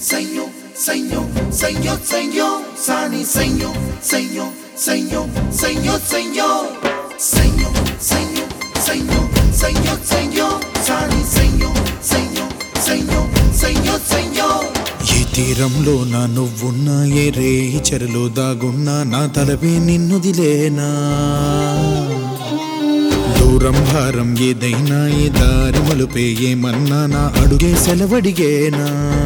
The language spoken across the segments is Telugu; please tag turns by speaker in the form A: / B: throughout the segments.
A: Senhor, Senhor, Senhor, Senhor, Sani, Senhor, Senhor, Senhor, Senhor, Senhor, Senhor, Senhor, Senhor, Senhor, Senhor, Sani, Senhor, Senhor, Senhor, Senhor, Senhor.
B: ఈ తీరంలో నా నువ్వున్నా ఏ రేయి చెరలో దాగున్నా నా తలపే నిన్నుదిలేనా దూరం భారం ఏదైనా ఏ దారి మలుపే ఏమన్నా నా అడుగే సెలవడిగేనా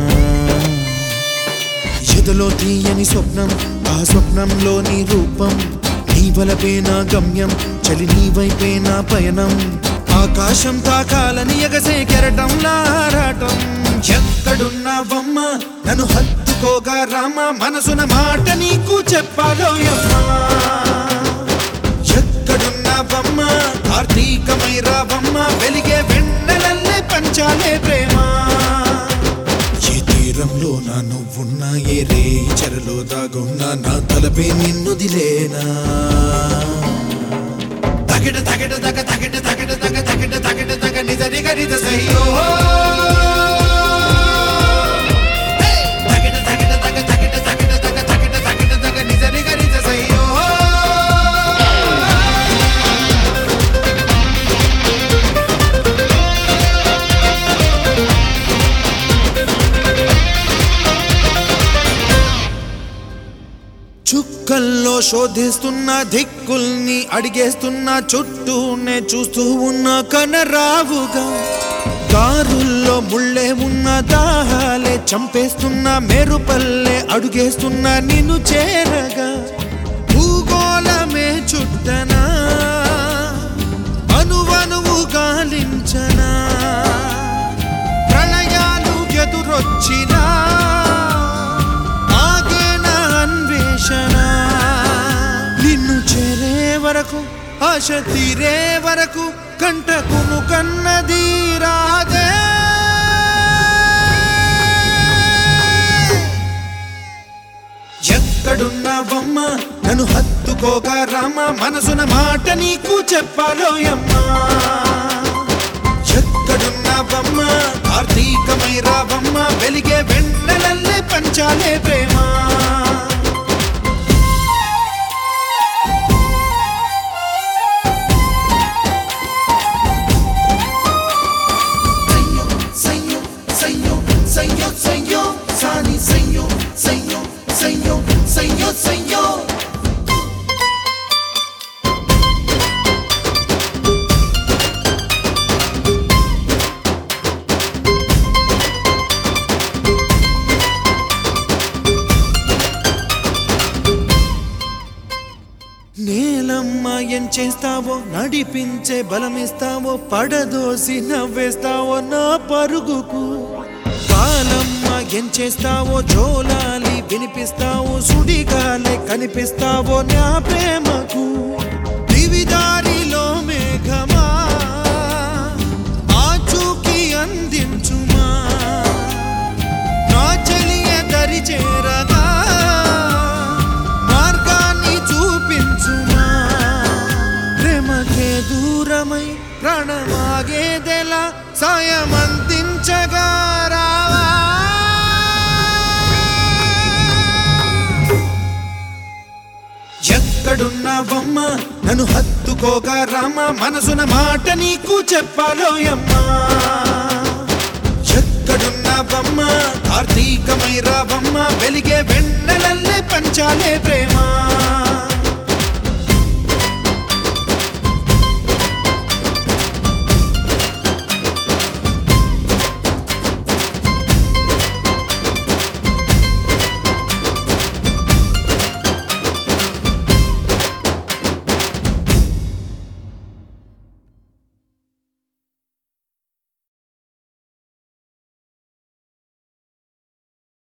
B: ఎదలో తీయని స్వప్నం ఆ స్వప్నంలో నీ రూపం నీ వలపే నా గమ్యం చలి నీ వైపే నా పయనం ఆకాశం తాకాలని ఎగసే కెరటం లారాటం ఎక్కడున్నావమ్మ నన్ను హత్తుకోగా రామ మనసున మాట నీకు చెప్పాలో అమ్మా ఎక్కడున్నావమ్మ కార్తీకమై రావమ్మ వెలిగే వెన్నెలల్లే పంచాలే ప్రేమ ఏ తీరంలో నా నువ్వున్నా ఏ రే చెరలో దాగున్నా నా తలపే నిన్నుదిలేనా తగిట తగిట తగ తగిట తగిట తగ తగిట తగిట తగ నిజ నిగ నిజ సయ్యో తగిట తగిట తగ తగిట తగిట తగ తగిట తగిట తగ నిజ నిగ నిజ సయ్యో చుక్కల్లో శోధిస్తున్న దిక్కుల్ని అడిగేస్తున్న చుట్టూనే చూస్తూ ఉన్న కనరావుగా కారుల్లో ముళ్ళే ఉన్న దాహాలే చంపేస్తున్న మెరుపల్లే అడుగేస్తున్న నిన్ను చేరగా భూగోళమే చుట్టనా అనువనువు గాలించనా ప్రళయాలు ఎదురొచ్చినా ఆగేన అన్వేషణ నిన్ను చేరే వరకు ఆశ తీరే వరకు కంటకును కన్నది రాదే ఎక్కడున్నావమ్మ నన్ను హత్తుకోగా రామ మనసున మాట నీకు చెప్పాలో అమ్మా ఎక్కడున్నావమ్మ కార్తీకమై రావమ్మ వెలిగే వెన్నెలల్లే పంచాలే ప్రేమ
A: Senhor, Senhor, Senhor, Senhor, Senhor, Sani, Senhor, Senhor, Senhor, Senhor, Senhor.
B: నేలమ్మ ఏం చేస్తావో నడిపించే బలమిస్తావో పడదోసి నవ్వేస్తావో నా పరుగుకు కాలమ్మ ఏం చేస్తావో జోలాలి వినిపిస్తావో సుడిగాలే కనిపిస్తావో నా ప్రేమకు దివిదారిలో మేఘమా ఆచూకి అందించుమా నా చెలియ దరి చేరగా మార్గాన్ని చూపించుమా ప్రేమకే దూరమై ప్రాణమాగేదెలా సాయం అందించగా రావా ఎక్కడున్నావమ్మ నన్ను హత్తుకోగా రామ మనసున మాట నీకు చెప్పాలో అమ్మా ఎక్కడున్నావమ్మ కార్తీకమై రావమ్మ వెలిగే వెన్నెలల్లే పంచాలే ప్రేమ